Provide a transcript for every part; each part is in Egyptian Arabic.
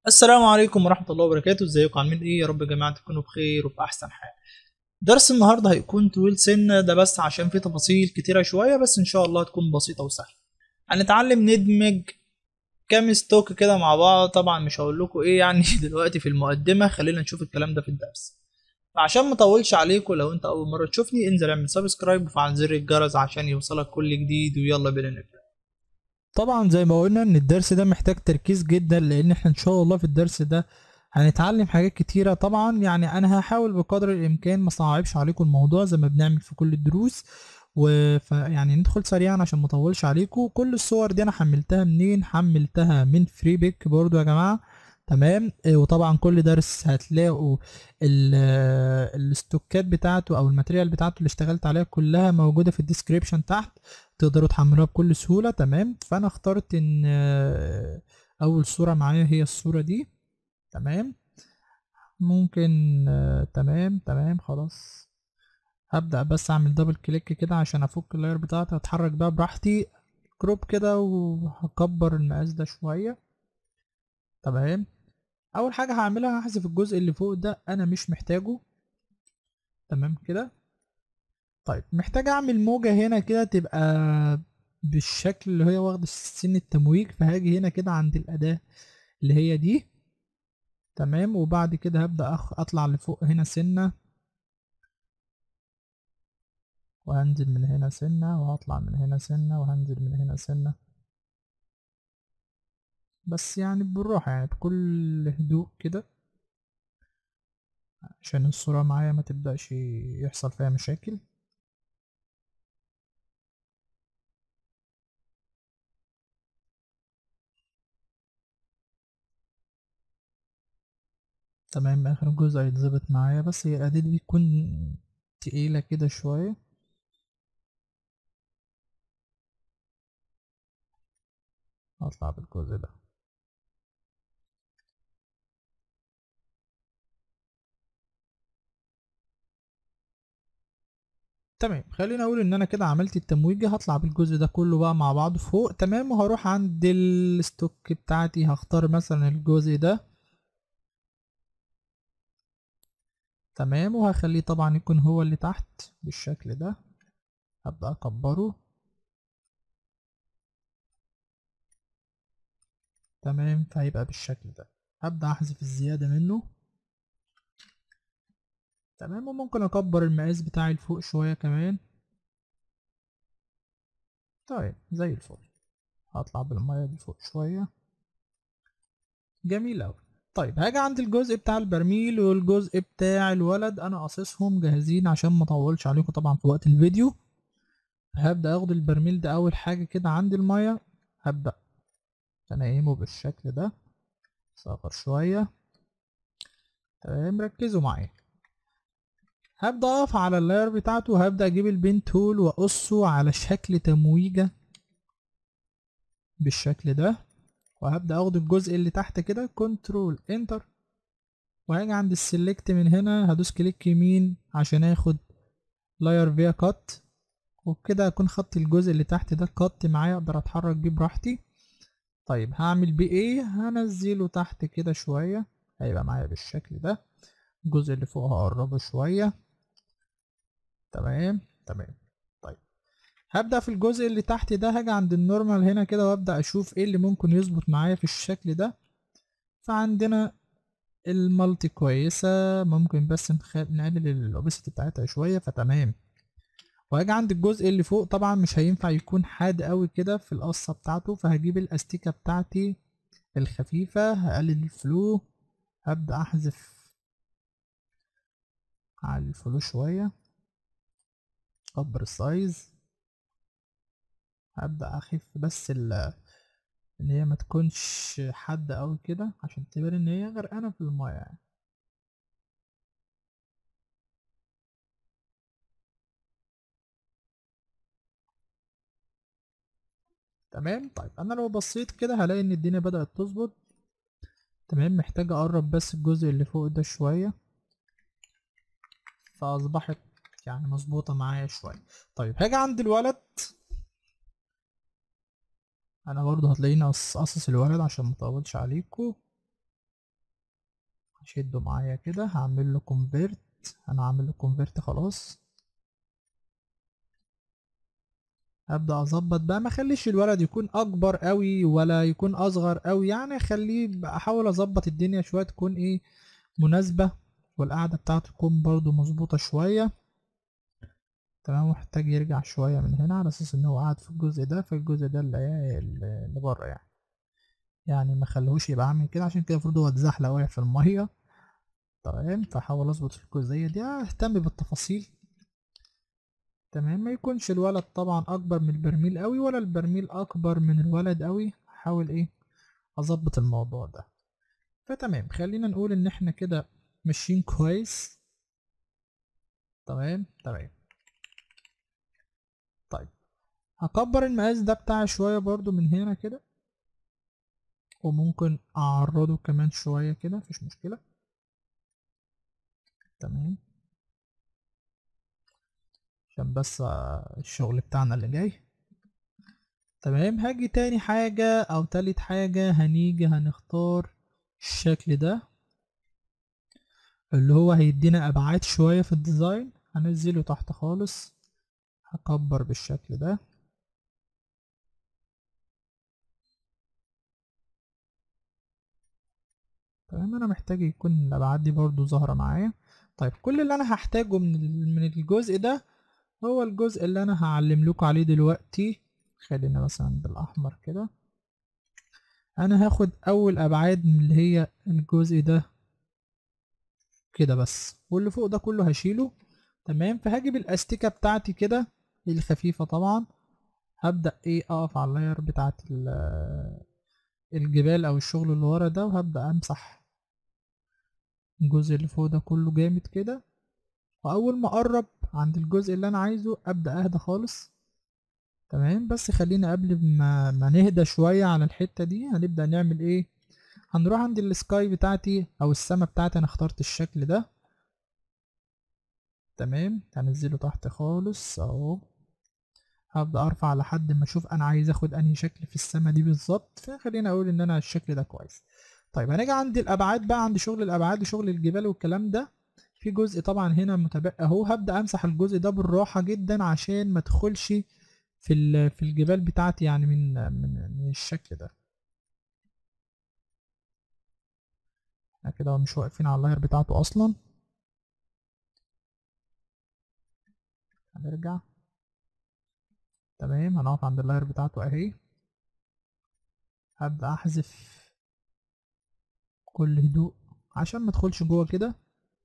السلام عليكم ورحمة الله وبركاته ازيكم عاملين ايه يا رب يا جماعة تكونوا بخير وبأحسن حال درس النهاردة هيكون طويل سنة ده بس عشان فيه تفاصيل كتيرة شوية بس ان شاء الله تكون بسيطة وسهلة هنتعلم ندمج كام ستوك كده مع بعض طبعا مش هقول لكم ايه يعني دلوقتي في المقدمة خلينا نشوف الكلام ده في الدرس فعشان ما اطولش عليكم لو انت اول مرة تشوفني انزل اعمل سبسكرايب وفعل زر الجرس عشان يوصلك كل جديد ويلا بينا نبدأ طبعا زي ما قلنا ان الدرس ده محتاج تركيز جدا لان احنا ان شاء الله في الدرس ده هنتعلم حاجات كتيرة طبعا يعني انا هحاول بقدر الامكان ما صعبش عليكم الموضوع زي ما بنعمل في كل الدروس ويعني ندخل سريعا عشان ما اطولش عليكم كل الصور دي انا حملتها منين حملتها من فري بيك برضو يا جماعة تمام آه، وطبعا كل درس هتلاقوا ال- آه، الاستوكات بتاعته او الماتريال بتاعته اللي اشتغلت عليها كلها موجودة في الديسكريبشن تحت تقدروا تحملوها بكل سهولة تمام فأنا اخترت إن آه، أول صورة معايا هي الصورة دي تمام ممكن آه، تمام تمام خلاص هبدأ بس أعمل دبل كليك كده عشان أفك اللاير بتاعتي أتحرك بقى براحتي كروب كده وهكبر المقاس ده شوية تمام أول حاجة هعملها هحذف الجزء اللي فوق ده أنا مش محتاجه تمام كده طيب محتاج اعمل موجة هنا كده تبقى بالشكل اللي هي واخدة سن التمويج فهاجي هنا كده عند الأداة اللي هي دي تمام وبعد كده هبدأ أخ... أطلع لفوق هنا سنة وهنزل من هنا سنة وهطلع من هنا سنة وهنزل من هنا سنة بس يعني بالراحة يعني بكل هدوء كده عشان الصورة معايا ما تبدأش يحصل فيها مشاكل تمام اخر جزء هيتظبط معايا بس هي الأداة دي بتكون تقيلة كده شوية هطلع بالجزء ده تمام خلينا اقول ان انا كده عملت التمويجة هطلع بالجزء ده كله بقى مع بعضه فوق تمام وهروح عند الستوك بتاعتي هختار مثلا الجزء ده تمام وهخليه طبعا يكون هو اللي تحت بالشكل ده هبدأ اكبره تمام فهيبقى بالشكل ده هبدأ احذف الزيادة منه تمام وممكن اكبر المقاس بتاعي لفوق شوية كمان طيب زي الفل هطلع بالمية دي فوق شوية جميل اوي طيب هاجي عند الجزء بتاع البرميل والجزء بتاع الولد انا قاصصهم جاهزين عشان ما اطولش عليكم طبعا في وقت الفيديو هبدأ اخد البرميل ده اول حاجة كده عند المية هبدأ انيمه بالشكل ده صغر شوية تمام ركزوا معايا هبدأ اقف على اللاير بتاعته وهبدأ اجيب البين تول واقصه على شكل تمويجة بالشكل ده وهبدأ اخد الجزء اللي تحت كده كنترول انتر وهاجي عند السلكت من هنا هدوس كليك يمين عشان اخد لاير فيها كات وبكده اكون خدت الجزء اللي تحت ده كات معايا اقدر اتحرك بيه براحتي طيب هعمل بيه ايه هنزله تحت كده شوية هيبقى معايا بالشكل ده الجزء اللي فوق هقربه شوية تمام تمام طيب هبدأ في الجزء اللي تحت ده هاجي عند النورمال هنا كده وابدأ اشوف ايه اللي ممكن يظبط معايا في الشكل ده فعندنا المالتي كويسة ممكن بس نخ- نقلل الاوبسيتي بتاعتها شوية فتمام وهاجي عند الجزء اللي فوق طبعا مش هينفع يكون حاد قوي كده في القصة بتاعته فهجيب الاستيكة بتاعتي الخفيفة هقلل الفلو هبدأ احذف على الفلو شوية اكبر السايز هبدأ اخف بس ال ان هي ما تكونش حادة قوي كده عشان تبان ان هي غرقانة في المية يعني تمام طيب انا لو بصيت كده هلاقي ان الدنيا بدأت تظبط تمام محتاج اقرب بس الجزء اللي فوق ده شوية فاصبحت يعني مظبوطة معايا شوية طيب هاجي عند الولد انا برضو هتلاقيني قص- قصص الولد عشان مطولش عليكم هشده معايا كده هعمل له كونفيرت انا عامل له كونفيرت خلاص ابدا اظبط بقى ما اخليش الولد يكون اكبر قوي ولا يكون اصغر قوي يعني اخليه احاول اظبط الدنيا شويه تكون ايه مناسبه والقعده بتاعته تكون برضو مظبوطه شويه تمام محتاج يرجع شويه من هنا على اساس ان هو قاعد في الجزء ده في الجزء ده اللي اللي بره يعني يعني ما خلوش يبقى عامل كده عشان كده المفروض هو اتزحلق واقع في الميه تمام فحاول اظبط في الجزئيه دي اهتم بالتفاصيل تمام ما يكونش الولد طبعا اكبر من البرميل قوي ولا البرميل اكبر من الولد قوي احاول ايه اظبط الموضوع ده فتمام خلينا نقول ان احنا كده ماشيين كويس تمام تمام طيب هكبر المقاس ده بتاعي شوية برضو من هنا كده وممكن اعرضه كمان شوية كده مفيش مشكلة تمام عشان بس الشغل بتاعنا اللي جاي تمام هاجي تاني حاجة او تالت حاجة هنيجي هنختار الشكل ده اللي هو هيدينا ابعاد شوية في الديزاين هنزله تحت خالص هكبر بالشكل ده تمام انا محتاج يكون الابعاد دي برضو ظاهرة معايا طيب كل اللي انا هحتاجه من من الجزء ده هو الجزء اللي انا هعلم لكم عليه دلوقتي خلينا مثلا بالاحمر كده انا هاخد اول ابعاد من اللي هي الجزء ده كده بس واللي فوق ده كله هشيله تمام فهجيب الاستيكه بتاعتي كده الخفيفه طبعا هبدا ايه اقف على اللاير بتاعت الجبال او الشغل اللي ورا ده وهبدا امسح الجزء اللي فوق ده كله جامد كده واول ما اقرب عند الجزء اللي انا عايزه ابدا اهدى خالص تمام بس خلينا قبل ما, ما نهدى شويه على الحته دي هنبدا نعمل ايه هنروح عند السكاي بتاعتي او السما بتاعتي انا اخترت الشكل ده تمام هنزله تحت خالص اهو هبدا ارفع لحد ما اشوف انا عايز اخد انهي شكل في السما دي بالظبط فخلينا اقول ان انا الشكل ده كويس طيب هنيجي عند الابعاد بقى عند شغل الابعاد وشغل الجبال والكلام ده في جزء طبعا هنا متبقى اهو هبدا امسح الجزء ده بالراحه جدا عشان ما ادخلش في في الجبال بتاعتي يعني من من, من الشكل ده احنا كده مش واقفين على اللاير بتاعته اصلا هنرجع تمام هنقف عند اللاير بتاعته اهي هبدا احذف كل هدوء عشان ما ادخلش جوه كده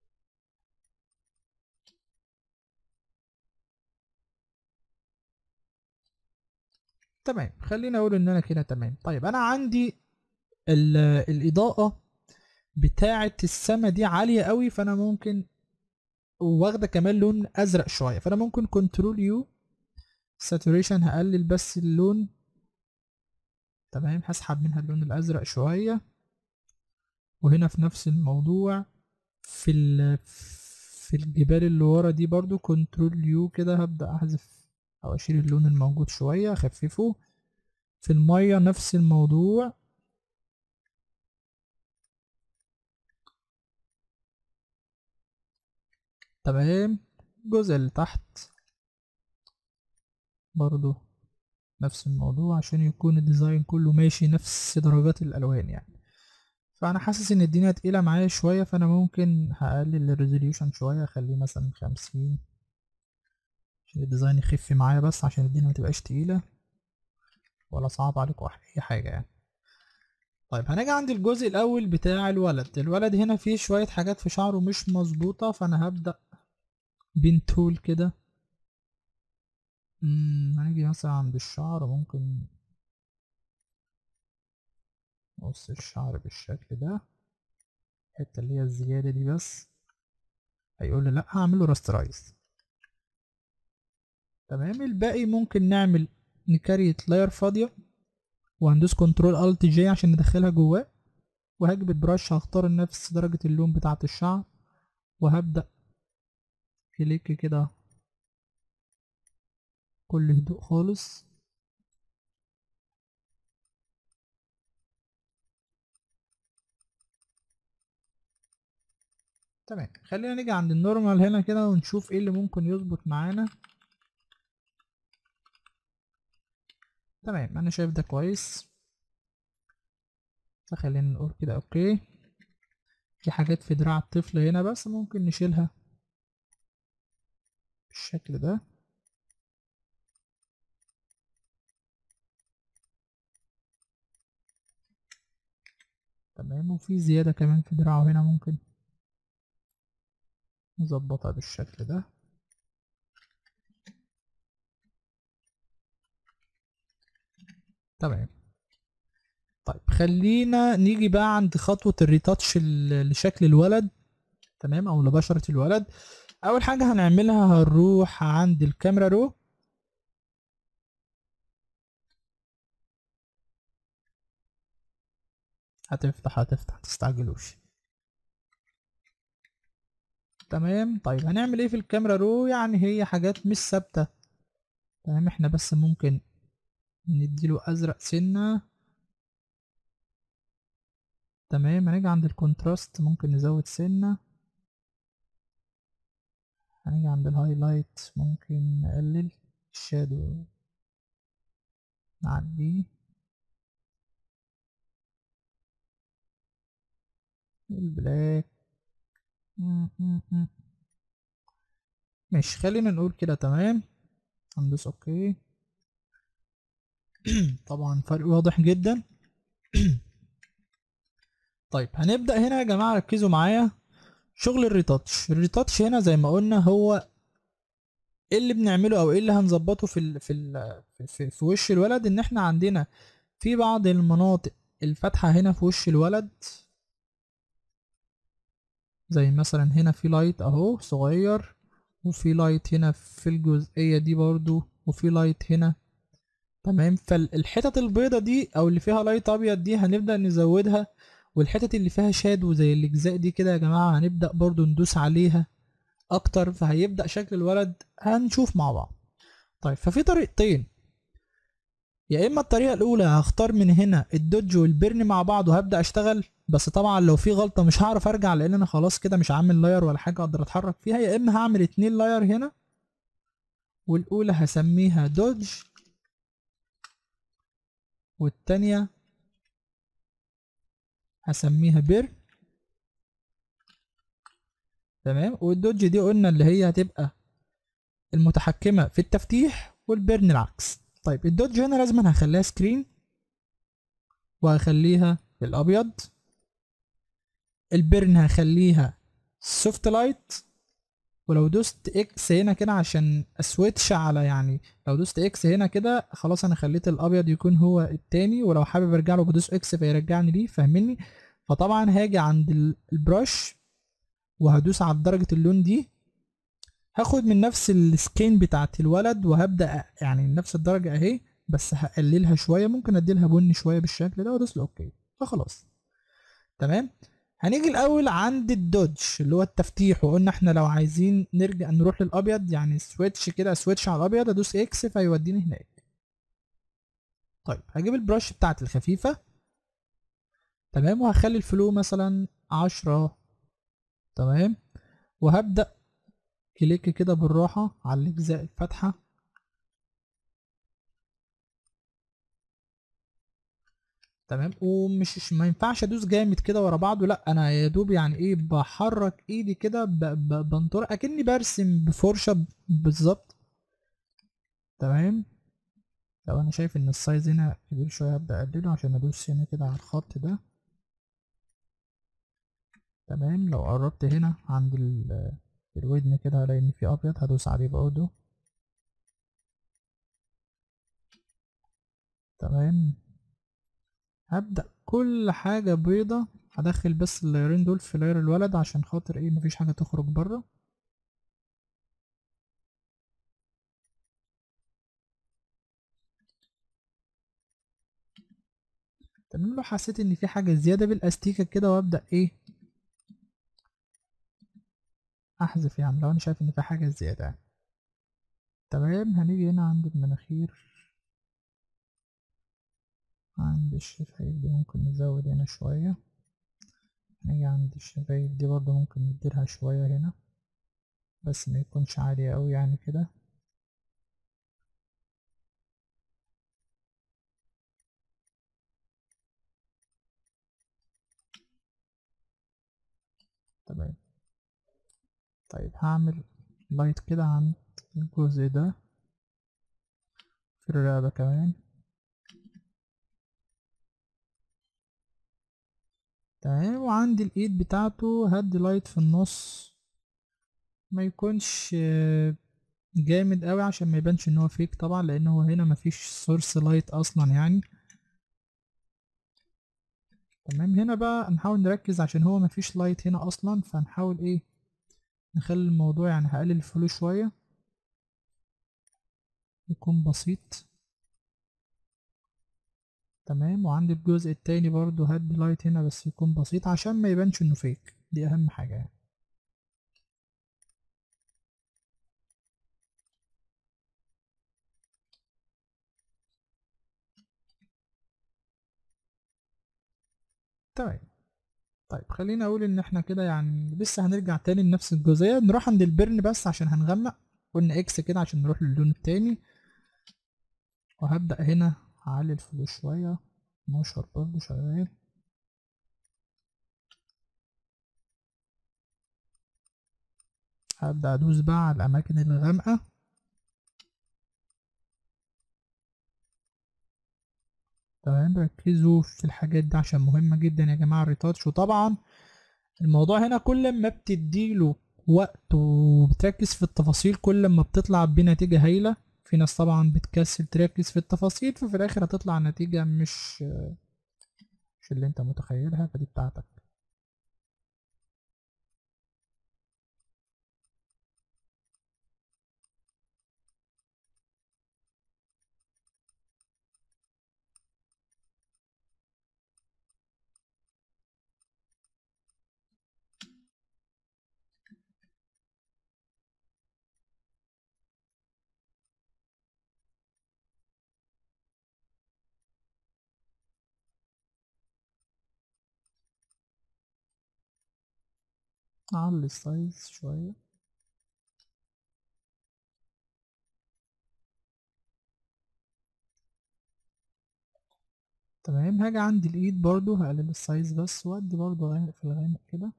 تمام خلينا اقول ان انا كده تمام طيب انا عندي الاضاءه بتاعه السما دي عاليه قوي فانا ممكن واخده كمان لون ازرق شويه فانا ممكن كنترول يو ساتوريشن هقلل بس اللون تمام هسحب منها اللون الازرق شويه وهنا في نفس الموضوع في في الجبال اللي ورا دي برضو كنترول يو كده هبدا احذف او اشيل اللون الموجود شويه اخففه في الميه نفس الموضوع تمام الجزء اللي تحت برضو نفس الموضوع عشان يكون الديزاين كله ماشي نفس درجات الالوان يعني فانا حاسس ان الدنيا تقيله معايا شويه فانا ممكن هقلل الريزوليوشن شويه اخليه مثلا خمسين عشان الديزاين يخف معايا بس عشان الدنيا متبقاش تقيله ولا صعب عليكم اي حاجه يعني طيب هنيجي عند الجزء الاول بتاع الولد الولد هنا فيه شويه حاجات في شعره مش مظبوطه فانا هبدا بين تول كده هنيجي مثلا عند الشعر ممكن نقص الشعر بالشكل ده الحته اللي هي الزياده دي بس هيقول لي لا هعمله راسترايز تمام الباقي ممكن نعمل نكريت لاير فاضيه وهندوس كنترول الت جي عشان ندخلها جواه وهجيب البراش هختار نفس درجه اللون بتاعه الشعر وهبدا كليك كده كل هدوء خالص تمام خلينا نيجي عند النورمال هنا كده ونشوف ايه اللي ممكن يظبط معانا تمام انا شايف ده كويس فخلينا نقول كده اوكي في حاجات في دراع الطفل هنا بس ممكن نشيلها بالشكل ده تمام وفي زيادة كمان في دراعه هنا ممكن نظبطها بالشكل ده تمام طيب خلينا نيجي بقى عند خطوة الريتاتش ل- لشكل الولد تمام او لبشرة الولد اول حاجة هنعملها هنروح عند الكاميرا رو هتفتح هتفتح متستعجلوش تمام طيب هنعمل ايه في الكاميرا رو يعني هي حاجات مش ثابتة تمام احنا بس ممكن نديله ازرق سنة تمام هنيجي عند الكونتراست ممكن نزود سنة هنيجي عند الهايلايت ممكن نقلل الشادو نعديه البلاك م- م- م. ماشي خلينا نقول كده تمام هندوس اوكي طبعا فرق واضح جدا طيب هنبدأ هنا يا جماعة ركزوا معايا شغل الريتاتش الريتاتش هنا زي ما قلنا هو ايه اللي بنعمله او ايه اللي هنظبطه في ال في ال في, في, في وش الولد ان احنا عندنا في بعض المناطق الفاتحة هنا في وش الولد زي مثلا هنا في لايت اهو صغير وفي لايت هنا في الجزئية دي برضو وفي لايت هنا تمام فالحتت البيضة دي او اللي فيها لايت ابيض دي هنبدأ نزودها والحتت اللي فيها شادو زي الاجزاء دي كده يا جماعة هنبدأ برضو ندوس عليها اكتر فهيبدأ شكل الولد هنشوف مع بعض طيب ففي طريقتين يا اما الطريقة الاولى هختار من هنا الدوج والبرن مع بعض وهبدأ اشتغل بس طبعا لو في غلطة مش هعرف ارجع لان انا خلاص كده مش عامل لاير ولا حاجة اقدر اتحرك فيها يا اما هعمل اتنين لاير هنا والاولى هسميها دوج والتانية هسميها بير تمام والدوج دي قلنا اللي هي هتبقى المتحكمة في التفتيح والبرن العكس طيب الدوج هنا لازم هخليها سكرين وهخليها بالابيض البرن هخليها سوفت لايت ولو دوست اكس هنا كده عشان اسويتش على يعني لو دوست اكس هنا كده خلاص انا خليت الابيض يكون هو التاني ولو حابب ارجع له بدوس اكس فيرجعني ليه فاهمني فطبعا هاجي عند ال- البرش وهدوس على درجة اللون دي هاخد من نفس السكين بتاعت الولد وهبدأ يعني نفس الدرجة اهي بس هقللها شوية ممكن اديلها بني شوية بالشكل ده وادوس له اوكي فخلاص تمام هنيجي الاول عند الدوج اللي هو التفتيح وقلنا احنا لو عايزين نرجع نروح للابيض يعني سويتش كده سويتش على الابيض ادوس اكس فيوديني هناك طيب هجيب البرش بتاعت الخفيفة تمام وهخلي الفلو مثلا عشرة تمام وهبدأ كليك كده بالراحة على الأجزاء الفاتحة تمام ومش ما ينفعش ادوس جامد كده ورا بعضه لا انا يا دوب يعني ايه بحرك ايدي كده ب- ب- بنطر اكني برسم بفرشه ب- بالظبط تمام لو انا شايف ان السايز هنا كبير شويه هبدا اقلله عشان ادوس هنا كده على الخط ده تمام لو قربت هنا عند ال- الودن كده هلاقي ان في ابيض هدوس عليه برضه تمام هبدأ كل حاجة بيضة هدخل بس اللايرين دول في لاير الولد عشان خاطر ايه مفيش حاجة تخرج بره تمام لو حسيت ان في حاجة زيادة بالاستيكة كده وابدأ ايه احذف يعني لو انا شايف ان في حاجة زيادة يعني. تمام هنيجي هنا عند المناخير عند الشفايف دي ممكن نزود هنا شوية نيجي عند الشفايف دي برضه ممكن نديلها شوية هنا بس ما يكونش عالية أوي يعني كده تمام طيب هعمل لايت كده عند الجزء ده في الرقبة كمان تمام وعندي الايد بتاعته هدي لايت في النص ما يكونش آه، جامد قوي عشان ما يبانش ان هو فيك طبعا لان هو هنا مفيش سورس لايت اصلا يعني تمام هنا بقى نحاول نركز عشان هو مفيش لايت هنا اصلا فنحاول ايه نخلي الموضوع يعني هقلل الفلو شوية يكون بسيط تمام وعندي الجزء التاني برضو هدي لايت هنا بس يكون بسيط عشان ما يبانش انه فيك دي اهم حاجة يعني تمام طيب خليني اقول ان احنا كده يعني لسه هنرجع تاني لنفس الجزئية نروح عند البرن بس عشان هنغمق قلنا اكس كده عشان نروح للون التاني وهبدأ هنا اعلي الفلو شوية 12 برضه شغال هبدأ ادوس بقى على الاماكن الغامقة تمام ركزوا في الحاجات دي عشان مهمة جدا يا جماعة الريتاتش وطبعا الموضوع هنا كل ما بتديله وقت وبتركز في التفاصيل كل ما بتطلع بنتيجة هايلة في ناس طبعا بتكسل تركز في التفاصيل ففي الاخر هتطلع نتيجة مش مش اللي انت متخيلها فدي بتاعتك اعلي السايز شوية تمام هاجي عند الايد برضو هقلل السايز بس وادي برضو غامق في الغامق كده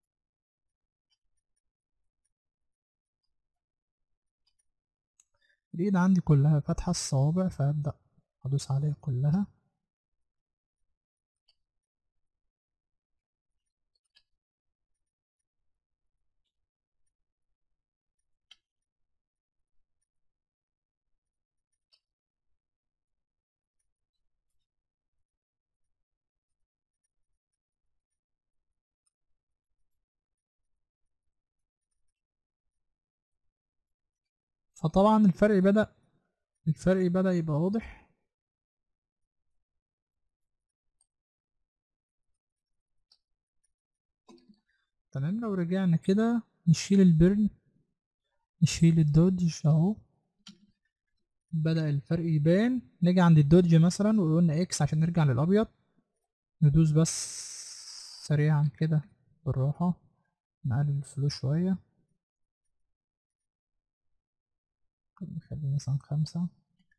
الايد عندي كلها فاتحة الصوابع فهبدأ ادوس عليها كلها فطبعا الفرق بدأ الفرق بدأ يبقى واضح تمام لو رجعنا كده نشيل البرن نشيل الدوج اهو بدأ الفرق يبان نيجي عند الدوج مثلا وقلنا اكس عشان نرجع للأبيض ندوس بس سريعا كده بالراحة نقلل الفلو شوية نخلي مثلا خمسة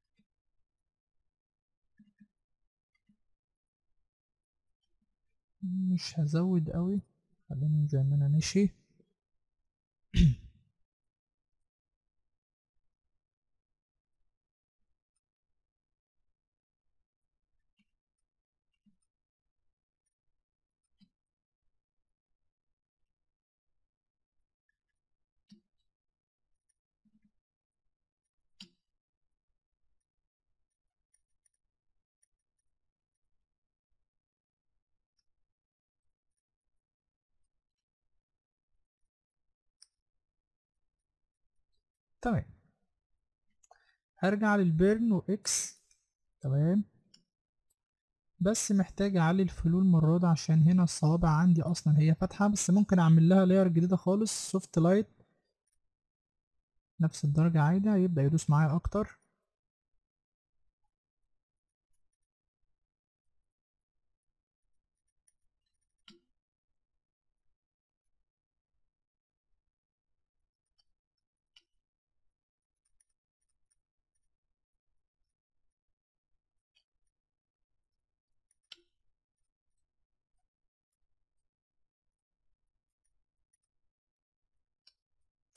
مش هزود قوي خلينا زي ما انا ماشي تمام هرجع للبيرن واكس تمام بس محتاج اعلي الفلو المرة دي عشان هنا الصوابع عندي اصلا هي فاتحة بس ممكن اعمل لها لاير جديدة خالص سوفت لايت نفس الدرجة عادي هيبدأ يدوس معايا اكتر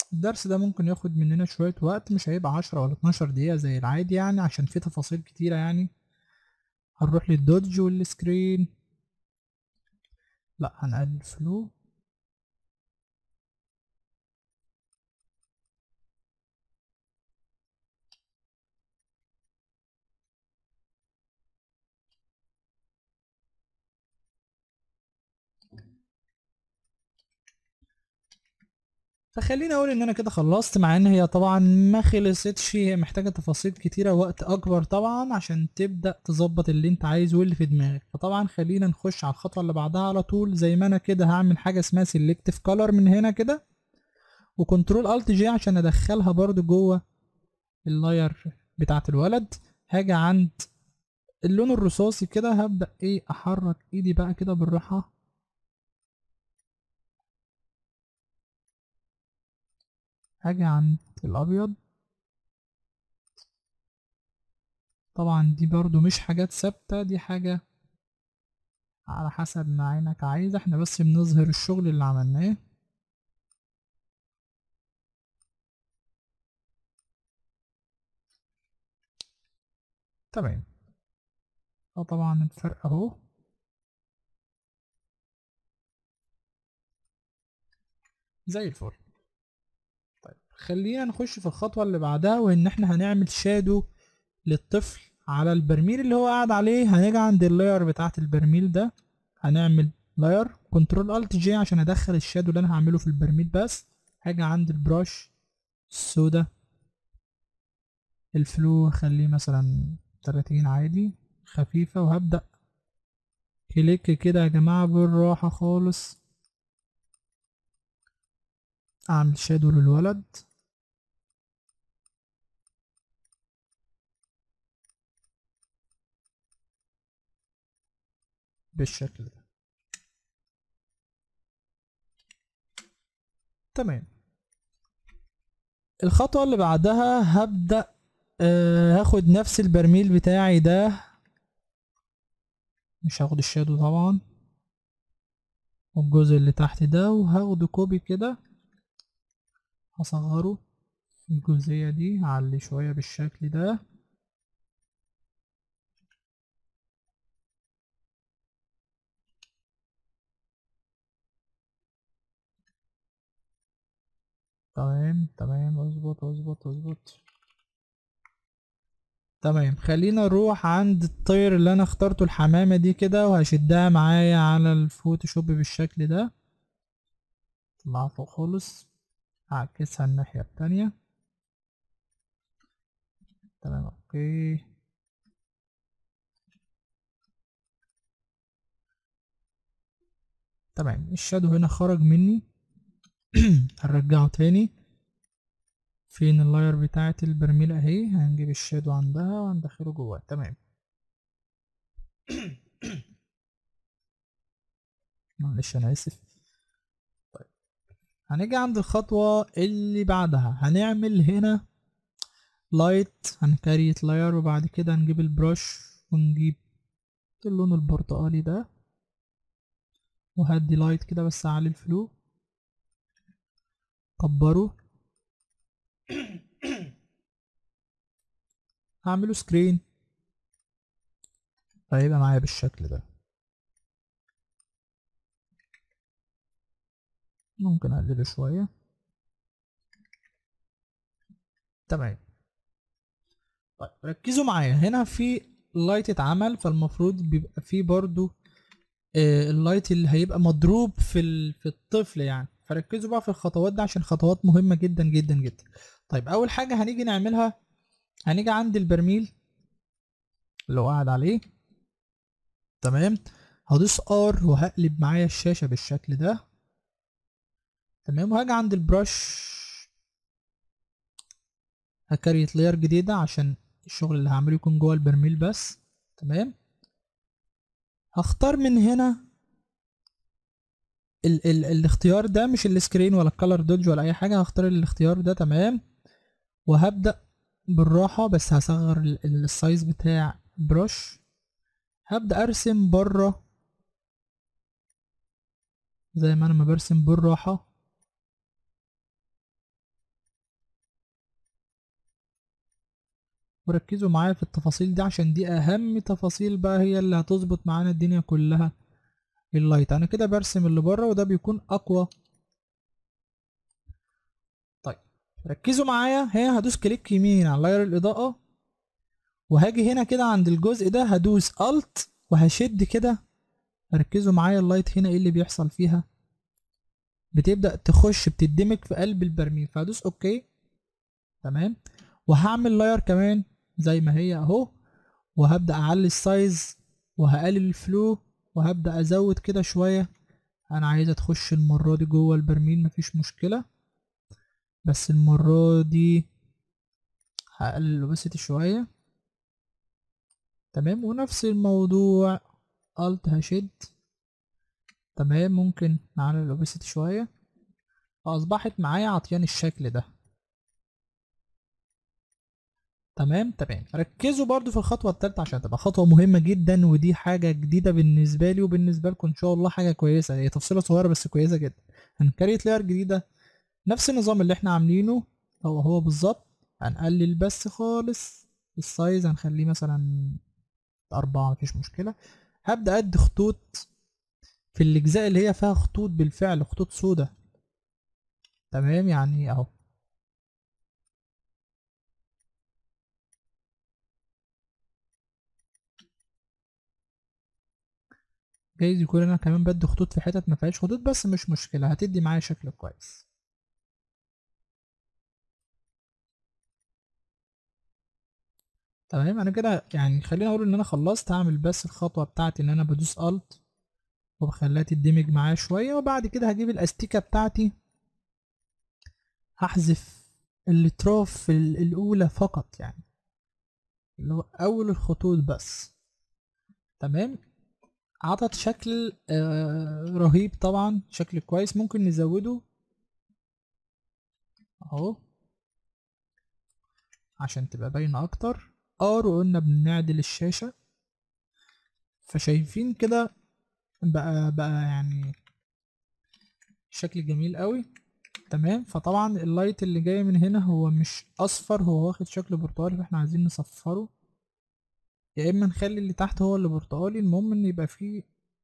الدرس ده ممكن ياخد مننا شوية وقت مش هيبقى عشرة ولا اتناشر دقيقة زي العادي يعني عشان فيه تفاصيل كتيرة يعني هنروح للدوج والسكرين لا هنقلل فلو فخليني اقول ان انا كده خلصت مع ان هي طبعا ما خلصتش هي محتاجة تفاصيل كتيرة وقت اكبر طبعا عشان تبدأ تظبط اللي انت عايزه واللي في دماغك فطبعا خلينا نخش على الخطوة اللي بعدها على طول زي ما انا كده هعمل حاجة اسمها سيلكتيف كولر من هنا كده وكنترول الت جي عشان ادخلها برضو جوه اللاير بتاعت الولد هاجي عند اللون الرصاصي كده هبدأ ايه احرك ايدي بقى كده بالراحة هاجي عند الابيض طبعا دي برضو مش حاجات ثابتة دي حاجة على حسب ما عينك عايز احنا بس بنظهر الشغل اللي عملناه تمام اه طبعا الفرق اهو زي الفل طيب خلينا نخش في الخطوة اللي بعدها وان احنا هنعمل شادو للطفل على البرميل اللي هو قاعد عليه هنيجي عند اللاير بتاعت البرميل ده هنعمل لاير كنترول الت جي عشان ادخل الشادو اللي انا هعمله في البرميل بس هاجي عند البراش السودا الفلو اخليه مثلا 30 عادي خفيفة وهبدأ كليك كده يا جماعة بالراحة خالص اعمل شادو للولد بالشكل ده تمام الخطوة اللي بعدها هبدأ آه هاخد نفس البرميل بتاعي ده مش هاخد الشادو طبعا والجزء اللي تحت ده وهاخده كوبي كده هصغره الجزئية دي هعلي شوية بالشكل ده تمام تمام اظبط اظبط اظبط تمام خلينا نروح عند الطير اللي انا اخترته الحمامة دي كده وهشدها معايا على الفوتوشوب بالشكل ده طلعها فوق خالص هعكسها الناحية التانية تمام اوكي تمام الشادو هنا خرج مني هنرجعه تاني فين اللاير بتاعة البرميل اهي هنجيب الشادو عندها وهندخله جواه تمام معلش انا اسف طيب هنيجي عند الخطوة اللي بعدها هنعمل هنا لايت هنكريت لاير وبعد كده هنجيب البرش ونجيب اللون البرتقالي ده وهدي لايت كده بس على الفلو كبره هعمله سكرين فيبقى معايا بالشكل ده ممكن اقلله شوية تمام طيب ركزوا معايا هنا في لايت اتعمل فالمفروض بيبقى فيه برضو آه اللايت اللي هيبقى مضروب في ال... في الطفل يعني فركزوا بقى في الخطوات دي عشان خطوات مهمة جدا جدا جدا طيب اول حاجة هنيجي نعملها هنيجي عند البرميل اللي هو قاعد عليه تمام هدوس ار وهقلب معايا الشاشة بالشكل ده تمام وهاجي عند البرش هكريت لاير جديدة عشان الشغل اللي هعمله يكون جوه البرميل بس تمام هختار من هنا ال ال الاختيار ده مش السكرين ولا الكالر دوج ولا اي حاجه هختار الاختيار ده تمام وهبدا بالراحه بس هصغر ال- السايز بتاع البرش هبدا ارسم بره زي ما انا ما برسم بالراحه وركزوا معايا في التفاصيل دي عشان دي اهم تفاصيل بقى هي اللي هتظبط معانا الدنيا كلها اللايت انا كده برسم اللي بره وده بيكون اقوى طيب ركزوا معايا هنا هدوس كليك يمين على لاير الاضاءة وهاجي هنا كده عند الجزء ده هدوس الت وهشد كده ركزوا معايا اللايت هنا ايه اللي بيحصل فيها بتبدأ تخش بتدمج في قلب البرميل فهدوس اوكي تمام وهعمل لاير كمان زي ما هي اهو وهبدأ اعلي السايز وهقلل الفلو وهبدأ ازود كده شوية انا عايزة تخش المرة دي جوه البرميل مفيش مشكلة بس المرة دي هقلل الاوباسيتي شوية تمام ونفس الموضوع الت هشد تمام ممكن نعلي الاوباسيتي شوية فاصبحت معايا عطيان الشكل ده تمام تمام ركزوا برضو في الخطوة التالتة عشان تبقى خطوة مهمة جدا ودي حاجة جديدة بالنسبة لي وبالنسبة لكم ان شاء الله حاجة كويسة هي تفصيلة صغيرة بس كويسة جدا هنكريت لاير جديدة نفس النظام اللي احنا عاملينه هو هو بالظبط هنقلل بس خالص السايز هنخليه مثلا أربعة مفيش مشكلة هبدأ أدي خطوط في الأجزاء اللي هي فيها خطوط بالفعل خطوط سودة تمام يعني أهو جايز يكون انا كمان بدي خطوط في حتت ما فيهاش خطوط بس مش مشكله هتدي معايا شكل كويس تمام انا كده يعني خليني اقول ان انا خلصت هعمل بس الخطوه بتاعتي ان انا بدوس الت وبخليها تدمج معايا شويه وبعد كده هجيب الاستيكه بتاعتي هحذف الاطراف الاولى فقط يعني اللي هو اول الخطوط بس تمام عطت شكل آه رهيب طبعا شكل كويس ممكن نزوده اهو عشان تبقى باينة اكتر ار وقلنا بنعدل الشاشة فشايفين كده بقى بقى يعني شكل جميل قوي تمام فطبعا اللايت اللي جاي من هنا هو مش اصفر هو واخد شكل برتقالي فاحنا عايزين نصفره يا اما نخلي اللي تحت هو اللي برتقالي المهم ان يبقى فيه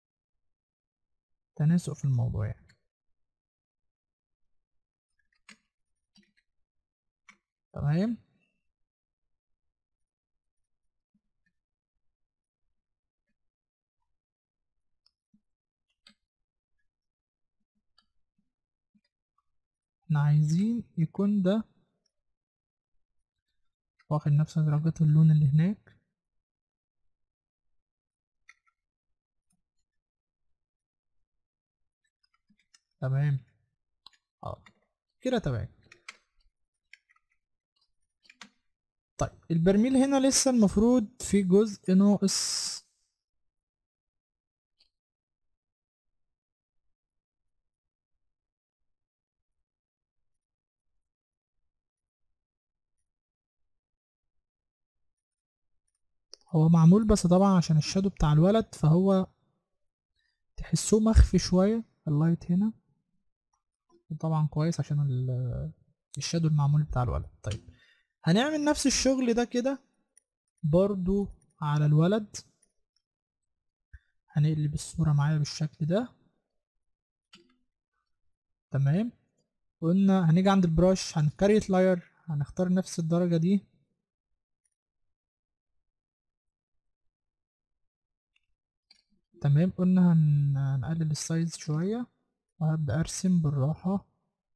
تناسق في الموضوع يعني تمام احنا عايزين يكون ده واخد نفس درجات اللون اللي هناك تمام اه كده تمام طيب البرميل هنا لسه المفروض في جزء ناقص هو معمول بس طبعا عشان الشادو بتاع الولد فهو تحسوه مخفي شوية اللايت هنا طبعا كويس عشان الشادو المعمول بتاع الولد طيب هنعمل نفس الشغل ده كده برضو على الولد هنقلب الصورة معايا بالشكل ده تمام قلنا هنيجي عند البراش هنكريت لاير هنختار نفس الدرجة دي تمام قلنا هن... هنقلل السايز شوية وهبدأ أرسم بالراحة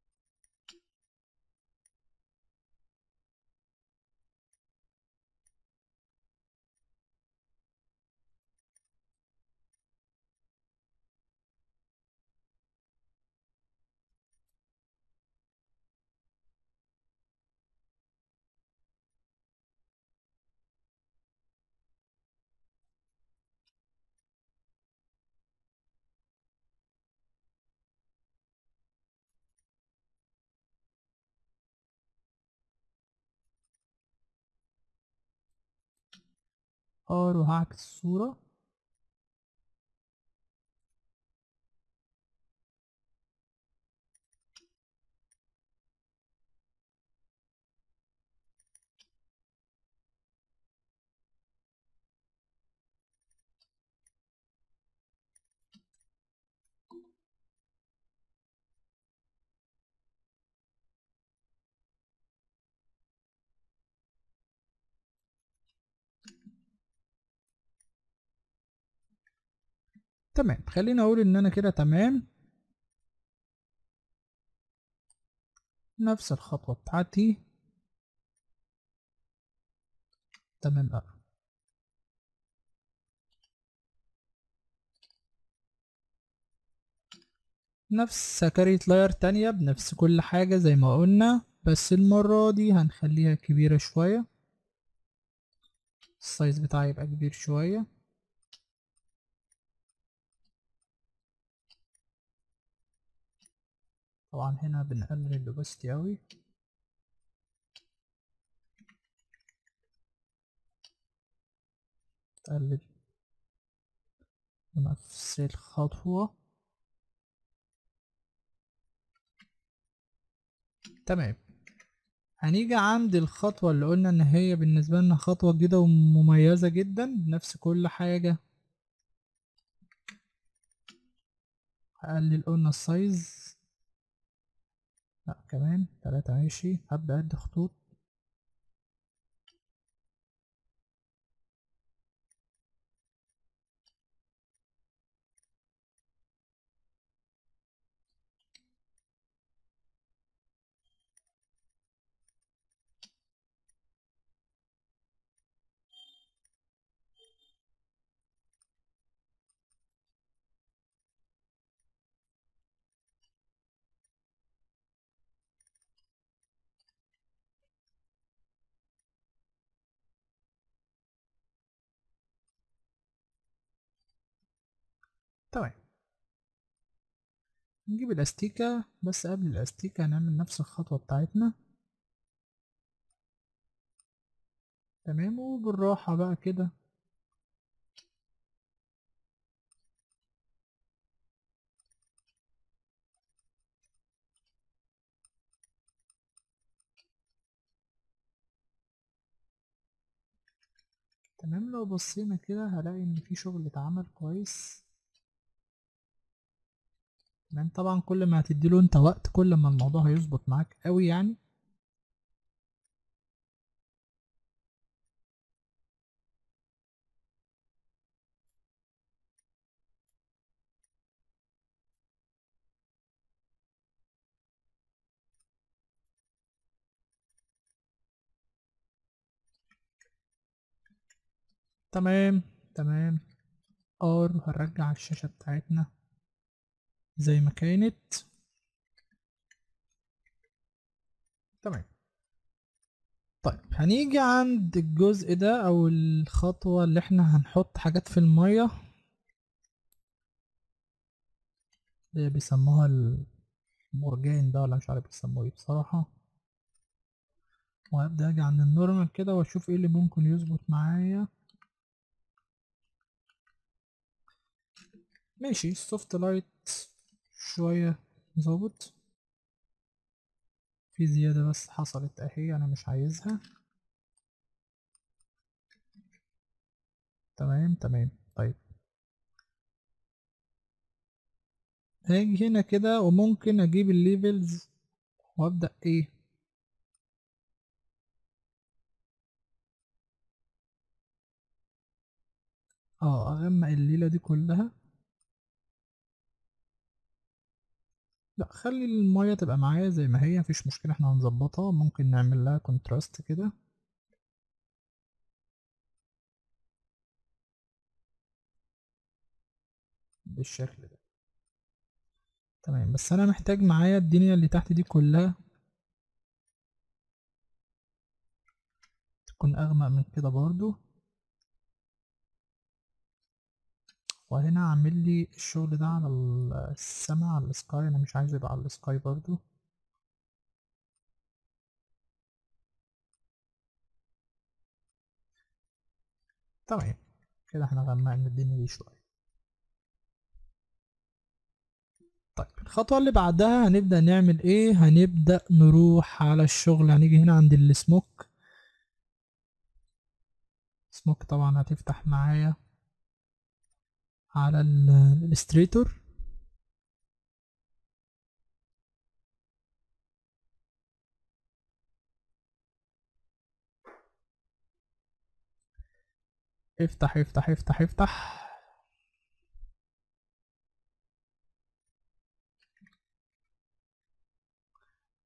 ار وهعكس الصورة تمام خليني اقول ان انا كده تمام نفس الخطوة بتاعتي تمام أوي نفس سكريت لاير تانية بنفس كل حاجة زي ما قلنا بس المرة دي هنخليها كبيرة شوية السايز بتاعي يبقى كبير شوية طبعا هنا بنقلل الاوبستي اوي تقلل نفس الخطوة تمام هنيجي عند الخطوة اللي قلنا ان هي بالنسبة لنا خطوة جديدة ومميزة جدا بنفس كل حاجة هقلل قلنا السايز لا كمان تلاتة ماشي هبدأ أدي خطوط تمام نجيب الاستيكة بس قبل الاستيكة هنعمل نفس الخطوة بتاعتنا تمام وبالراحة بقى كده تمام لو بصينا كده هلاقي ان في شغل اتعمل كويس تمام طبعا كل ما هتديله انت وقت كل ما الموضوع هيظبط معاك قوي يعني تمام تمام ار هنرجع الشاشة بتاعتنا زي ما كانت تمام طيب هنيجي عند الجزء ده او الخطوة اللي احنا هنحط حاجات في المية اللي بيسموها المرجان ده ولا مش عارف بيسموه ايه بصراحة وهبدأ اجي عند النورمال كده واشوف ايه اللي ممكن يظبط معايا ماشي السوفت لايت شوية ظابط في زيادة بس حصلت اهي انا مش عايزها تمام تمام طيب هاجي هنا كده وممكن اجيب الليفلز وابدأ ايه اه اغمق الليلة دي كلها لا خلي المية تبقى معايا زي ما هي مفيش مشكلة احنا هنظبطها ممكن نعمل لها كونتراست كده بالشكل ده تمام بس انا محتاج معايا الدنيا اللي تحت دي كلها تكون اغمق من كده برضو وهنا اعمل لي الشغل ده على السما على السكاي انا مش عايزه يبقى على السكاي برضو تمام كده احنا غمقنا الدنيا دي شويه طيب الخطوة اللي بعدها هنبدأ نعمل ايه هنبدأ نروح على الشغل هنيجي هنا عند السموك سموك طبعا هتفتح معايا على الالستريتور افتح افتح افتح افتح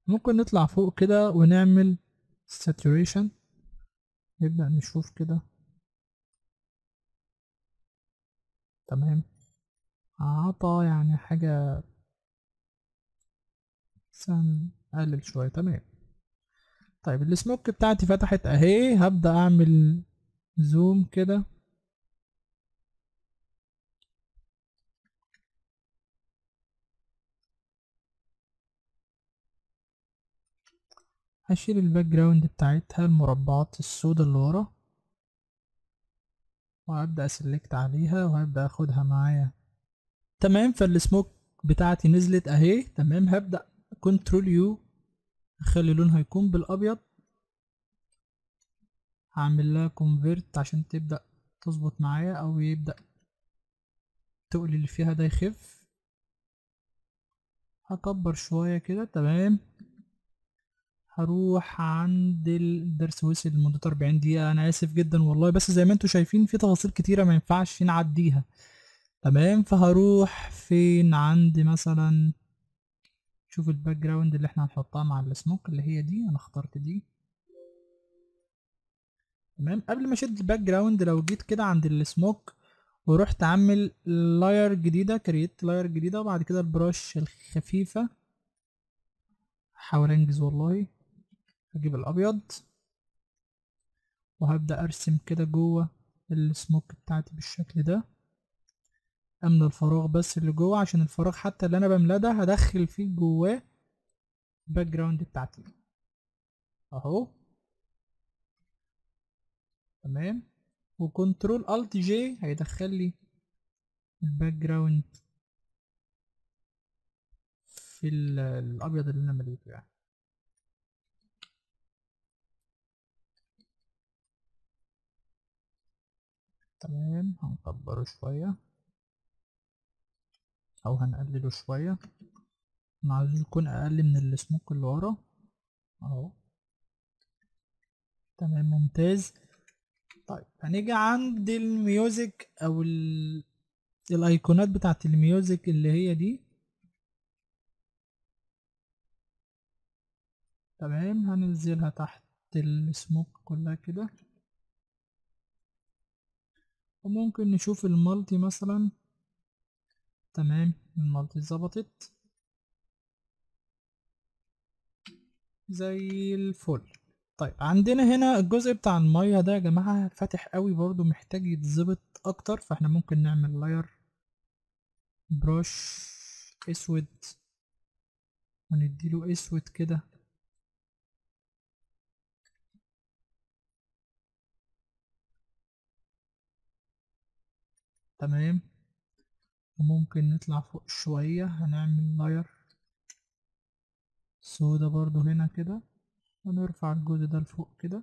ممكن نطلع فوق كده ونعمل saturation نبدأ نشوف كده تمام عطى يعني حاجة مثلا أقلل شوية تمام طيب السموك بتاعتي فتحت اهي هبدأ اعمل زوم كده هشيل الباك جراوند بتاعتها المربعات السوداء اللي ورا وهبدأ اسلكت عليها وهبدأ اخدها معايا تمام فالسموك بتاعتي نزلت اهي تمام هبدأ كنترول يو اخلي لونها يكون بالابيض هعمل لها كونفيرت عشان تبدأ تظبط معايا او يبدأ التقل اللي فيها ده يخف هكبر شوية كده تمام هروح عند الدرس وصل لمدة 40 دقيقة أنا آسف جدا والله بس زي ما انتوا شايفين في تفاصيل كتيرة ما ينفعش نعديها تمام فهروح فين عند مثلا شوف الباك جراوند اللي احنا هنحطها مع السموك اللي هي دي أنا اخترت دي تمام قبل ما اشد الباك جراوند لو جيت كده عند السموك ورحت اعمل لاير جديدة كريت لاير جديدة وبعد كده البرش الخفيفة هحاول انجز والله هجيب الابيض وهبدأ ارسم كده جوه السموك بتاعتي بالشكل ده املى الفراغ بس اللي جوه عشان الفراغ حتى اللي انا بملاه ده هدخل فيه جواه الباك جراوند بتاعتي اهو تمام وكنترول الت جي هيدخل لي الباك جراوند في الابيض اللي انا مليته يعني تمام هنكبره شوية او هنقلله شوية انا عايزه يكون اقل من السموك اللي ورا اهو تمام ممتاز طيب هنيجي عند الميوزك او ال... الايقونات بتاعت الميوزك اللي هي دي تمام هننزلها تحت السموك كلها كده وممكن نشوف المالتي مثلا تمام المالتي ظبطت زي الفل طيب عندنا هنا الجزء بتاع المية ده يا جماعة فاتح قوي برضو محتاج يتظبط اكتر فاحنا ممكن نعمل لاير بروش اسود ونديله اسود كده تمام وممكن نطلع فوق شوية هنعمل لاير سودا برضو هنا كده ونرفع الجزء ده لفوق كده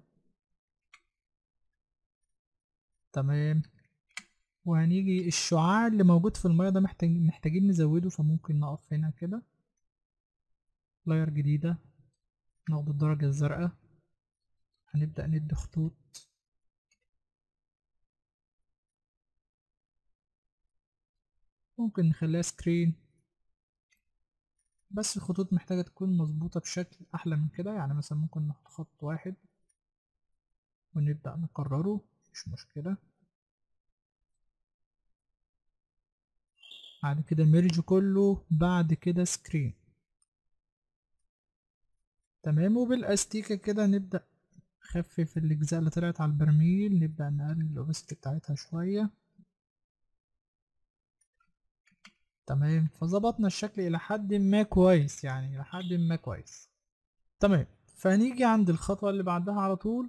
تمام وهنيجي الشعاع اللي موجود في المية ده محتاج محتاجين نزوده فممكن نقف هنا كده لاير جديدة ناخد الدرجة الزرقاء هنبدأ ندي خطوط ممكن نخليها سكرين بس الخطوط محتاجة تكون مظبوطة بشكل أحلى من كده يعني مثلا ممكن نحط خط واحد ونبدأ نكرره مش مشكلة بعد كده ميرج كله بعد كده سكرين تمام وبالاستيكة كده نبدأ نخفف الأجزاء اللي طلعت على البرميل نبدأ نقلل الأوبستي بتاعتها شوية تمام فظبطنا الشكل إلى حد ما كويس يعني إلى حد ما كويس تمام فهنيجي عند الخطوة اللي بعدها على طول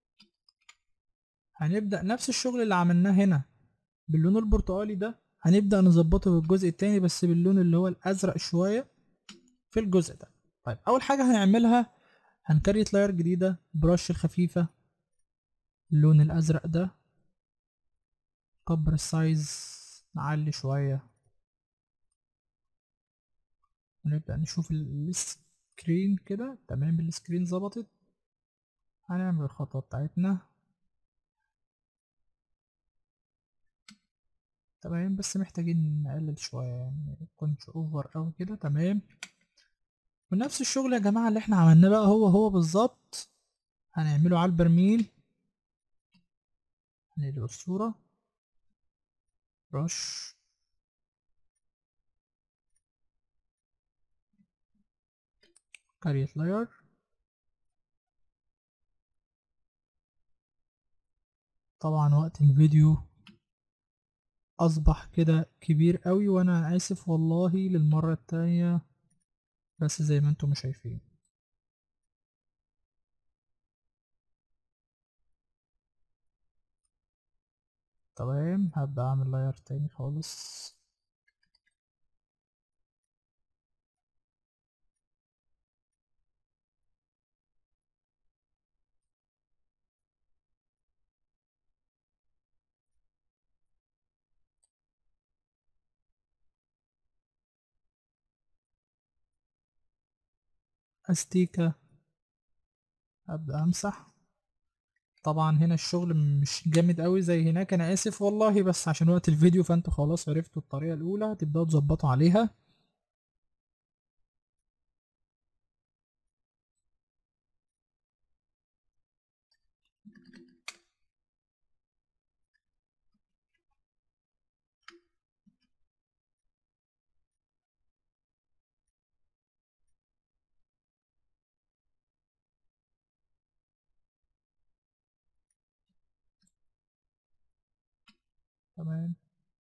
هنبدأ نفس الشغل اللي عملناه هنا باللون البرتقالي ده هنبدأ نظبطه بالجزء التاني بس باللون اللي هو الأزرق شوية في الجزء ده طيب أول حاجة هنعملها هنكريت لاير جديدة برش الخفيفة اللون الأزرق ده كبر السايز نعلي شوية ونبدأ نشوف السكرين كده تمام السكرين ظبطت هنعمل الخطوة بتاعتنا تمام بس محتاجين نقلل شوية يعني ميكونش اوفر اوي كده تمام ونفس الشغل يا جماعة اللي احنا عملناه بقى هو هو بالظبط هنعمله على البرميل هنقلب الصورة رش كاريت لاير طبعا وقت الفيديو اصبح كده كبير قوي وانا اسف والله للمرة التانية بس زي ما انتم شايفين تمام هبدأ اعمل لاير تاني خالص استيكة ابدأ امسح طبعا هنا الشغل مش جامد قوي زي هناك انا اسف والله بس عشان وقت الفيديو فانتوا خلاص عرفتوا الطريقة الاولى هتبدأوا تظبطوا عليها تمام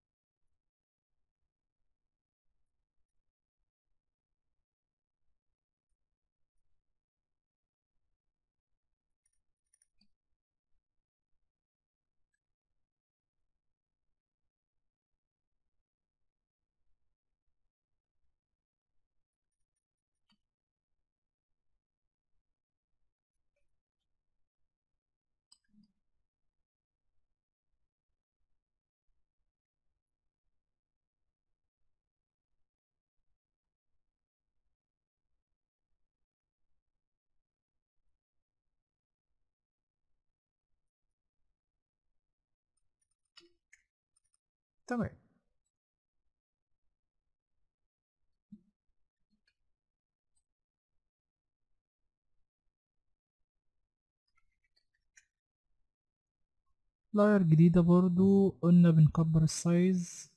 تمام لاير جديدة برضو قلنا بنكبر السايز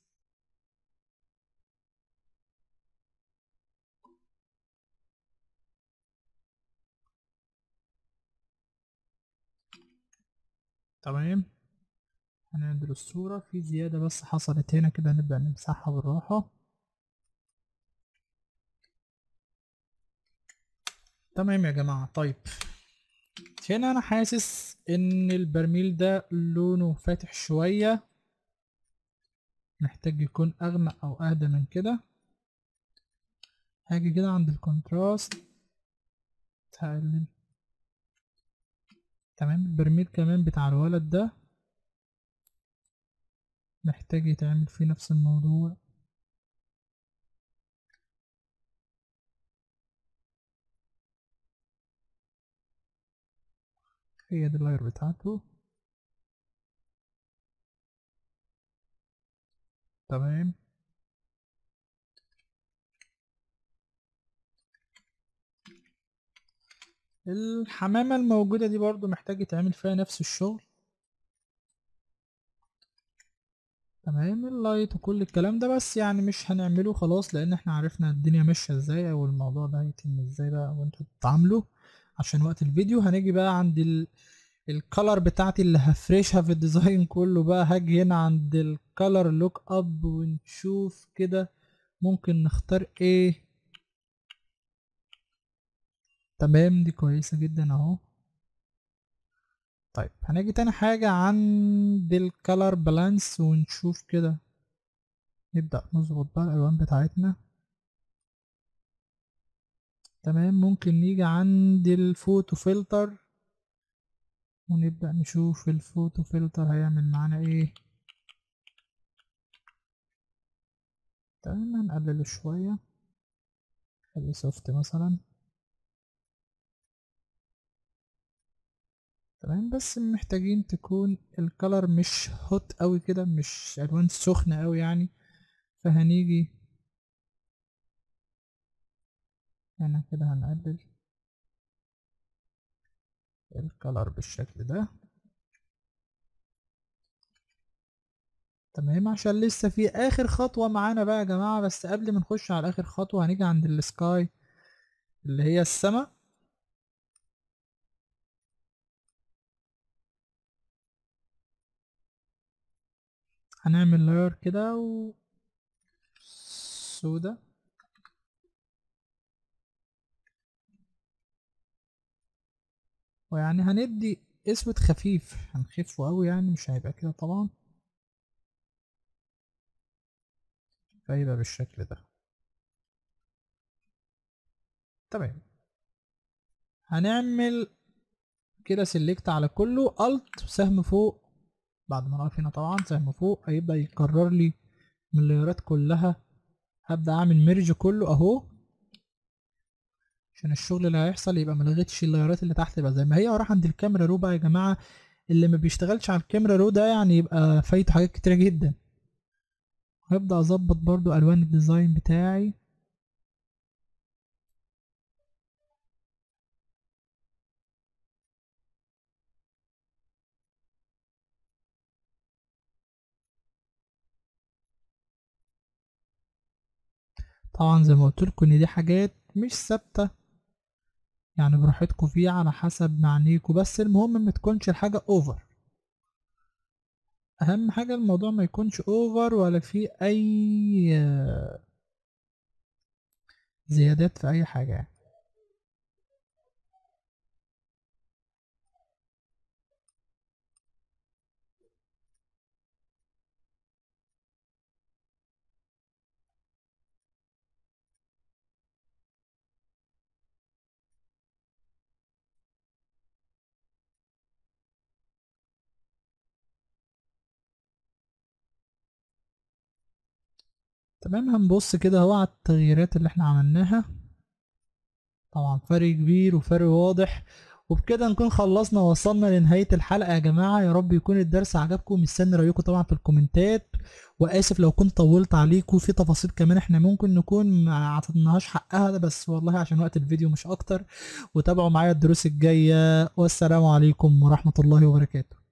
تمام هنعدل الصورة في زيادة بس حصلت هنا كده نبدأ نمسحها بالراحة تمام يا جماعة طيب هنا أنا حاسس إن البرميل ده لونه فاتح شوية محتاج يكون أغمق أو أهدى من كده هاجي كده عند الكونتراست هقلل تمام البرميل كمان بتاع الولد ده محتاج يتعمل فيه نفس الموضوع هي دي اللاير بتاعته تمام الحمامة الموجودة دي برضو محتاج يتعمل فيها نفس الشغل تمام اللايت وكل الكلام ده بس يعني مش هنعمله خلاص لان احنا عرفنا الدنيا ماشية ازاي او الموضوع ده هيتم ازاي بقى وانتوا تتعاملوا عشان وقت الفيديو هنيجي بقى عند ال... الكالر بتاعتي اللي هفرشها في الديزاين كله بقى هاجي هنا عند الكالر لوك اب ونشوف كده ممكن نختار ايه تمام دي كويسة جدا اهو طيب هنيجي تاني حاجة عند الكالر بالانس ونشوف كده نبدأ نظبط بقى الألوان بتاعتنا تمام ممكن نيجي عند الفوتو فلتر ونبدأ نشوف الفوتو فلتر هيعمل معانا ايه تمام هنقلله شوية خلي سوفت مثلا تمام بس محتاجين تكون الكلر مش هوت قوي كده مش الوان سخنة قوي يعني فهنيجي هنا كده هنقلل الكلر بالشكل ده تمام عشان لسه في اخر خطوة معانا بقى يا جماعة بس قبل ما نخش على اخر خطوة هنيجي عند السكاي اللي هي السما هنعمل لاير كده و سودا ويعني هندي اسود خفيف هنخفه قوي يعني مش هيبقى كده طبعا فيبقى بالشكل ده تمام هنعمل كده سيلكت على كله الت سهم فوق بعد ما نقف هنا طبعا سهم فوق هيبدأ يكرر لي من اللايرات كلها هبدأ اعمل ميرج كله اهو عشان الشغل اللي هيحصل يبقى ملغيتش اللايرات اللي تحت يبقى زي ما هي وراح عند الكاميرا رو بقى يا جماعة اللي ما بيشتغلش على الكاميرا رو ده يعني يبقى فايته حاجات كتيرة جدا هبدأ اظبط برضو الوان الديزاين بتاعي طبعا زي ما قلت لكم ان دي حاجات مش ثابته يعني براحتكم فيها على حسب معنيكم بس المهم ما تكونش الحاجه اوفر اهم حاجه الموضوع ما يكونش اوفر ولا فيه اي زيادات في اي حاجه يعني تمام هنبص كده اهو على التغييرات اللي احنا عملناها طبعا فرق كبير وفرق واضح وبكده نكون خلصنا وصلنا لنهاية الحلقة يا جماعة يا رب يكون الدرس عجبكم مستني رأيكم طبعا في الكومنتات وآسف لو كنت طولت عليكم في تفاصيل كمان احنا ممكن نكون ما عطيناهاش حقها ده بس والله عشان وقت الفيديو مش أكتر وتابعوا معايا الدروس الجاية والسلام عليكم ورحمة الله وبركاته